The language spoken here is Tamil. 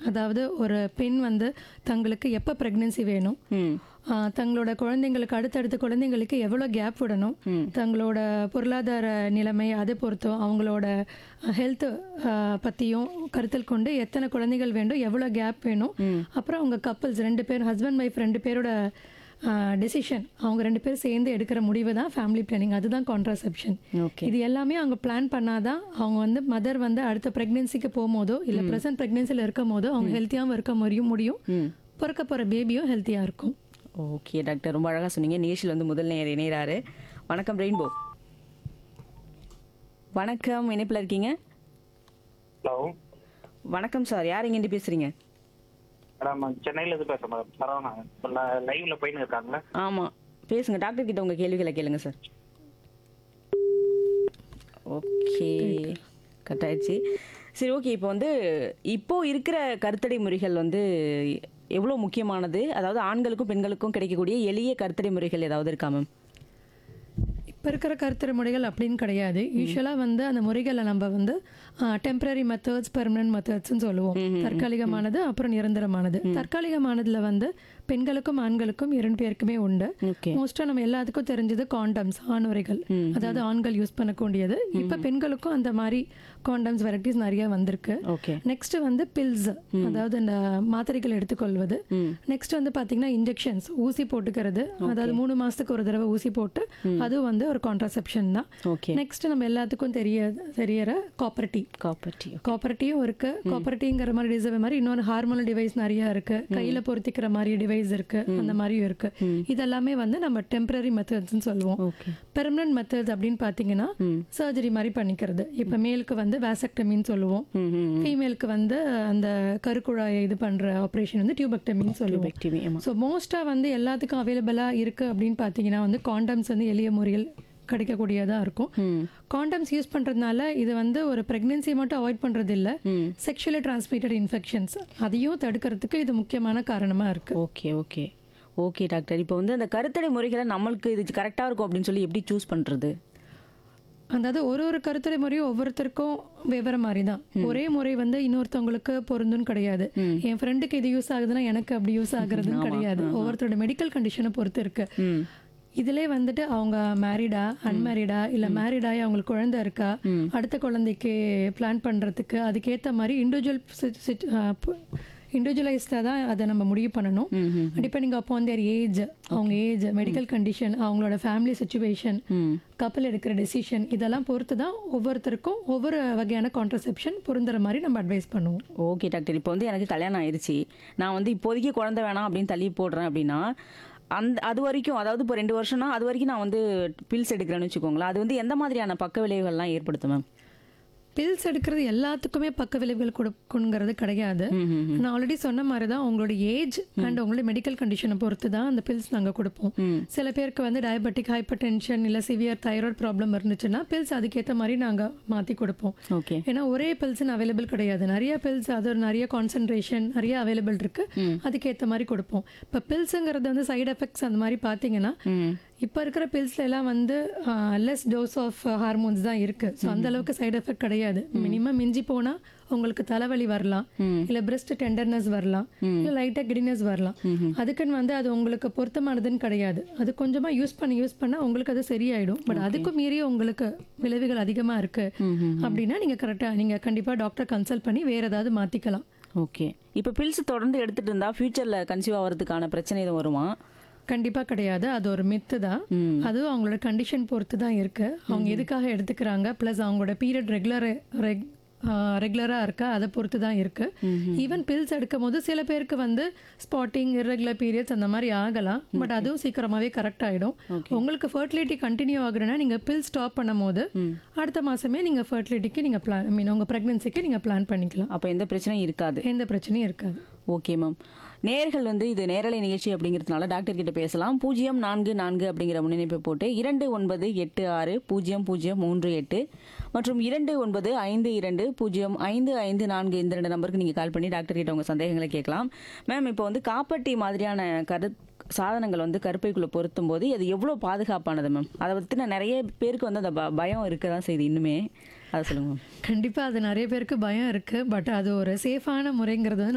அதாவது ஒரு பெண் வந்து தங்களுக்கு எப்போ ப்ரெக்னென்சி வேணும் ம் ஆ, தங்களோட குழந்தைங்களுக்கு அடுத்தடுத்த குழந்தைங்களுக்கு எவ்வளோ கேப் விடணும் தங்களோட பொருளாதார நிலைமை அதை பொறுத்தும் அவங்களோட ஹெல்த் பற்றியும் கருத்தில் கொண்டு எத்தனை குழந்தைகள் வேண்டும் எவ்வளோ கேப் வேணும் அப்புறம் அவங்க கப்பல்ஸ் ரெண்டு பேர் ஹஸ்பண்ட் ஒய்ஃப் ரெண்டு பேரோட டெசிஷன் அவங்க ரெண்டு பேரும் சேர்ந்து எடுக்கிற முடிவு தான் ஃபேமிலி பிளானிங் அதுதான் கான்ட்ராசெப்ஷன் ஓகே இது எல்லாமே அவங்க பிளான் பண்ணாதான் அவங்க வந்து மதர் வந்து அடுத்த ப்ரெக்னென்சிக்கு போகும்போதோ இல்லை ப்ரெசன்ட் ப்ரெக்னென்சியில் இருக்கும் போதோ அவங்க ஹெல்த்தியாகவும் இருக்க முடியும் முடியும் ம் பிறக்க போகிற பேபியும் ஹெல்த்தியாக இருக்கும் ஓகே டாக்டர் ரொம்ப அழகாக சொன்னீங்க நிகழ்ச்சியில் வந்து முதல் நேர் இணைகிறாரு வணக்கம் ரெயின்போ வணக்கம் இணைப்பில் இருக்கீங்க ஹலோ வணக்கம் சார் யார் இங்கேருந்து பேசுகிறீங்க மேடம் சென்னையில இருந்து பேசுறேன் மேடம் சரவணன் இப்போ லைவ்ல போயின்னு இருக்காங்களே ஆமாம் பேசுங்க டாக்டர் கிட்ட உங்கள் கேள்விகளை கேளுங்க சார் ஓகே கட் ஆயிடுச்சு சரி ஓகே இப்போ வந்து இப்போ இருக்கிற கருத்தடை முறைகள் வந்து எவ்வளோ முக்கியமானது அதாவது ஆண்களுக்கும் பெண்களுக்கும் கிடைக்கக்கூடிய எளிய கருத்தடை முறைகள் ஏதாவது இருக்கா மேம் இப்போ இருக்கிற கருத்துரை முறைகள் அப்படின்னு கிடையாது யூஸ்வலாக வந்து அந்த முறைகளை நம்ம வந்து டெம்பரரி மெத்தட்ஸ் பெர்மனன்ட் மெத்தட்ஸ்னு சொல்லுவோம் தற்காலிகமானது அப்புறம் நிரந்தரமானது தற்காலிகமானதுல வந்து பெண்களுக்கும் ஆண்களுக்கும் இரண்டு பேருக்குமே உண்டு ஓகே மோஸ்ட்டாக நம்ம எல்லாத்துக்கும் தெரிஞ்சது காண்டம்ஸ் ஆணுரைகள் அதாவது ஆண்கள் யூஸ் பண்ணக்கூடியது இப்போ பெண்களுக்கும் அந்த மாதிரி காண்டம்ஸ் வெரைட்டிஸ் நிறைய வந்திருக்கு ஓகே நெக்ஸ்ட் வந்து பில்ஸ் அதாவது இந்த மாத்திரைகள் எடுத்துக்கொள்வது நெக்ஸ்ட் வந்து பாத்தீங்கன்னா இன்ஜெக்ஷன்ஸ் ஊசி போட்டுக்கிறது அதாவது மூணு மாசத்துக்கு ஒரு தடவை ஊசி போட்டு அதுவும் வந்து ஒரு கான்ட்ராசெப்ஷன் தான் ஓகே நெக்ஸ்ட் நம்ம எல்லாத்துக்கும் தெரிய தெரியற காப்பர்ட்டி காப்பர்ட்டி காப்பர்ட்டியும் இருக்கு காப்பர்ட்டிங்கிற மாதிரி டிசைவ் மாதிரி இன்னொரு ஹார்மோனல் டிவைஸ் நிறைய இருக்கு கையில பொருத்திக்கிற மாதிரி டிவைஸ் இருக்கு அந்த மாதிரியும் இருக்கு இதெல்லாமே வந்து நம்ம டெம்பரரி மெத்தட்ஸ்னு சொல்லுவோம் ஓகே பெர்மனன்ட் மெத்தட்ஸ் அப்படின்னு பாத்தீங்கன்னா சர்ஜரி மாதிரி பண்ணிக்கிறது இப்ப மேலுக்கு வந்து வேசக்டமின்னு சொல்லுவோம் ம் ம் ஃபீமேலுக்கு வந்து அந்த கருக்குழாயை இது பண்ற ஆப்ரேஷன் வந்து டியூபெக்டமின்னு சொல்லுவோம் பெக்டிமி ஆமாம் ஸோ மோஸ்ட்டாக வந்து எல்லாத்துக்கும் அவைலபிளாக இருக்குது அப்படின்னு பார்த்தீங்கன்னா வந்து காண்டம்ஸ் வந்து எளிய முறையில் கிடைக்கக்கூடியதாக இருக்கும் ம் காண்டம்ஸ் யூஸ் பண்ணுறதுனால இது வந்து ஒரு ப்ரெக்னென்சியை மட்டும் அவாய்ட் பண்ணுறது இல்லை செக்ஷுவலி டிரான்ஸ்மிட்டட் இன்ஃபெக்ஷன்ஸ் அதையும் தடுக்கிறதுக்கு இது முக்கியமான காரணமாக இருக்குது ஓகே ஓகே ஓகே டாக்டர் இப்போ வந்து அந்த கருத்தடை முறைகளை நம்மளுக்கு இது கரெக்டாக இருக்கும் அப்படின்னு சொல்லி எப்படி சூஸ் பண்ணுறது அதாவது ஒரு ஒரு கருத்துரை முறையும் ஒவ்வொருத்தருக்கும் வெவ்வேறு மாதிரி தான் ஒரே முறை வந்து இன்னொருத்தவங்களுக்கு பொருந்துன்னு கிடையாது என் ஃப்ரெண்டுக்கு இது யூஸ் ஆகுதுன்னா எனக்கு அப்படி யூஸ் ஆகுறதுன்னு கிடையாது ஒவ்வொருத்தரோட மெடிக்கல் கண்டிஷனை பொறுத்து இருக்கு ம் இதிலே வந்துட்டு அவங்க மேரிடா அன்மேரிடா இல்ல மேரிடாயி அவங்களுக்கு குழந்தை இருக்கா அடுத்த குழந்தைக்கு பிளான் பண்றதுக்கு அதுக்கேத்த மாதிரி இண்டிவிஜுவல் இண்டிவிஜுவலைஸ்டாக தான் அதை நம்ம முடிவு பண்ணணும் டிபெண்டிங் அப்பான் தேர் ஏஜ் அவங்க ஏஜ் மெடிக்கல் கண்டிஷன் அவங்களோட ஃபேமிலி சுச்சுவேஷன் ம் கப்பல் எடுக்கிற டெசிஷன் இதெல்லாம் பொறுத்து தான் ஒவ்வொருத்தருக்கும் ஒவ்வொரு வகையான கான்ட்ரசெப்ஷன் பொருந்துற மாதிரி நம்ம அட்வைஸ் பண்ணுவோம் ஓகே டாக்டர் இப்போ வந்து எனக்கு கல்யாணம் ஆயிடுச்சு நான் வந்து இப்போதைக்கு குழந்தை வேணாம் அப்படின்னு தள்ளி போடுறேன் அப்படின்னா அந்த அது வரைக்கும் அதாவது இப்போ ரெண்டு வருஷம்னா அது வரைக்கும் நான் வந்து பில்ஸ் எடுக்கிறேன்னு வச்சுக்கோங்களேன் அது வந்து எந்த மாதிரியான பக்க விளைவுகள்லாம் ஏற்படுத்தும் மேம் பில்ஸ் எடுக்கிறது எல்லாத்துக்குமே பக்க விளைவுகள் கொடுக்கணுங்கிறது கிடையாது நான் ஆல்ரெடி சொன்ன மாதிரி தான் உங்களோட ஏஜ் அண்ட் உங்களோட மெடிக்கல் கண்டிஷனை பொறுத்து தான் அந்த பில்ஸ் நாங்கள் கொடுப்போம் சில பேருக்கு வந்து டயபெட்டிக் ஹைப்பர் டென்ஷன் இல்லை சிவியர் தைராய்டு ப்ராப்ளம் இருந்துச்சுன்னா பில்ஸ் அதுக்கேற்ற மாதிரி நாங்கள் மாற்றி கொடுப்போம் ஓகே ஏன்னா ஒரே பில்ஸ்னு அவைலபிள் கிடையாது நிறைய பில்ஸ் அது ஒரு நிறைய கான்சென்ட்ரேஷன் நிறைய அவைலபிள் இருக்கு அதுக்கேற்ற மாதிரி கொடுப்போம் இப்போ பில்ஸுங்கிறது வந்து சைடு எஃபெக்ட்ஸ் அந்த மாதிரி பார்த்தீங்கன்னா ம் இப்போ இருக்கிற பில்ஸ்ல எல்லாம் வந்து லெஸ் டோஸ் ஆஃப் ஹார்மோன்ஸ் தான் இருக்கு ஸோ அந்த அளவுக்கு சைடு எஃபெக்ட் கிடையாது மினிமம் மிஞ்சி போனா உங்களுக்கு தலைவலி வரலாம் இல்ல பிரஸ்ட் டெண்டர்னஸ் வரலாம் இல்ல லைட்டா கிடினஸ் வரலாம் அதுக்குன்னு வந்து அது உங்களுக்கு பொருத்தமானதுன்னு கிடையாது அது கொஞ்சமா யூஸ் பண்ணி யூஸ் பண்ணா உங்களுக்கு அது சரியாயிடும் பட் அதுக்கும் மீறி உங்களுக்கு விளைவுகள் அதிகமா இருக்கு அப்படின்னா நீங்க கரெக்டா நீங்க கண்டிப்பா டாக்டர் கன்சல்ட் பண்ணி வேற ஏதாவது மாத்திக்கலாம் ஓகே இப்போ பில்ஸ் தொடர்ந்து எடுத்துட்டு இருந்தா ஃபியூச்சர்ல கன்சீவ் ஆகிறதுக்கான பிரச்சனை எதுவும் வருமா கண்டிப்பா கிடையாது அது ஒரு மித்து தான் அதுவும் அவங்களோட கண்டிஷன் பொறுத்து தான் இருக்கு அவங்க எதுக்காக எடுத்துக்கிறாங்க ப்ளஸ் அவங்களோட பீரியட் ரெகுலர் ரெக் ரெகுலராக இருக்கா அதை பொறுத்து தான் இருக்கு ஈவன் பில்ஸ் எடுக்கும் போது சில பேருக்கு வந்து ஸ்பாட்டிங் irregular பீரியட்ஸ் அந்த மாதிரி ஆகலாம் பட் அதுவும் சீக்கிரமாவே கரெக்ட் ஆயிடும் உங்களுக்கு ஃபர்டிலிட்டி கண்டினியூ ஆகுறேன்னா நீங்க பில் ஸ்டாப் பண்ணும் போது அடுத்த மாசமே நீங்க ஃபர்டிலிட்டிக்கு நீங்க பிளான் ஐ மீன் உங்க ப்ரெக்னன்சிக்கு நீங்க பிளான் பண்ணிக்கலாம் அப்போ எந்த பிரச்சனையும் இருக்காது எந்த பிரச்சனையும் இருக்காது ஓகே மேம் நேர்கள் வந்து இது நேரலை நிகழ்ச்சி அப்படிங்கிறதுனால டாக்டர் கிட்ட பேசலாம் பூஜ்ஜியம் நான்கு நான்கு அப்படிங்கிற முன்னிணைப்பை போட்டு இரண்டு ஒன்பது எட்டு ஆறு பூஜ்ஜியம் பூஜ்ஜியம் மூன்று எட்டு மற்றும் இரண்டு ஒன்பது ஐந்து இரண்டு பூஜ்ஜியம் ஐந்து ஐந்து நான்கு இந்த ரெண்டு நம்பருக்கு நீங்கள் கால் பண்ணி டாக்டர் கிட்ட உங்கள் சந்தேகங்களை கேட்கலாம் மேம் இப்போ வந்து காப்பட்டி மாதிரியான கரு சாதனங்கள் வந்து கருப்பைக்குள்ளே பொருத்தும் போது அது எவ்வளோ பாதுகாப்பானது மேம் அதை பற்றின நிறைய பேருக்கு வந்து அந்த ப- பயம் இருக்க தான் செய்யுது இன்னுமே அதை சொல்லுங்க மேம் கண்டிப்பா அது நிறைய பேருக்கு பயம் இருக்கு பட் அது ஒரு சேஃபான முறைங்கிறது வந்து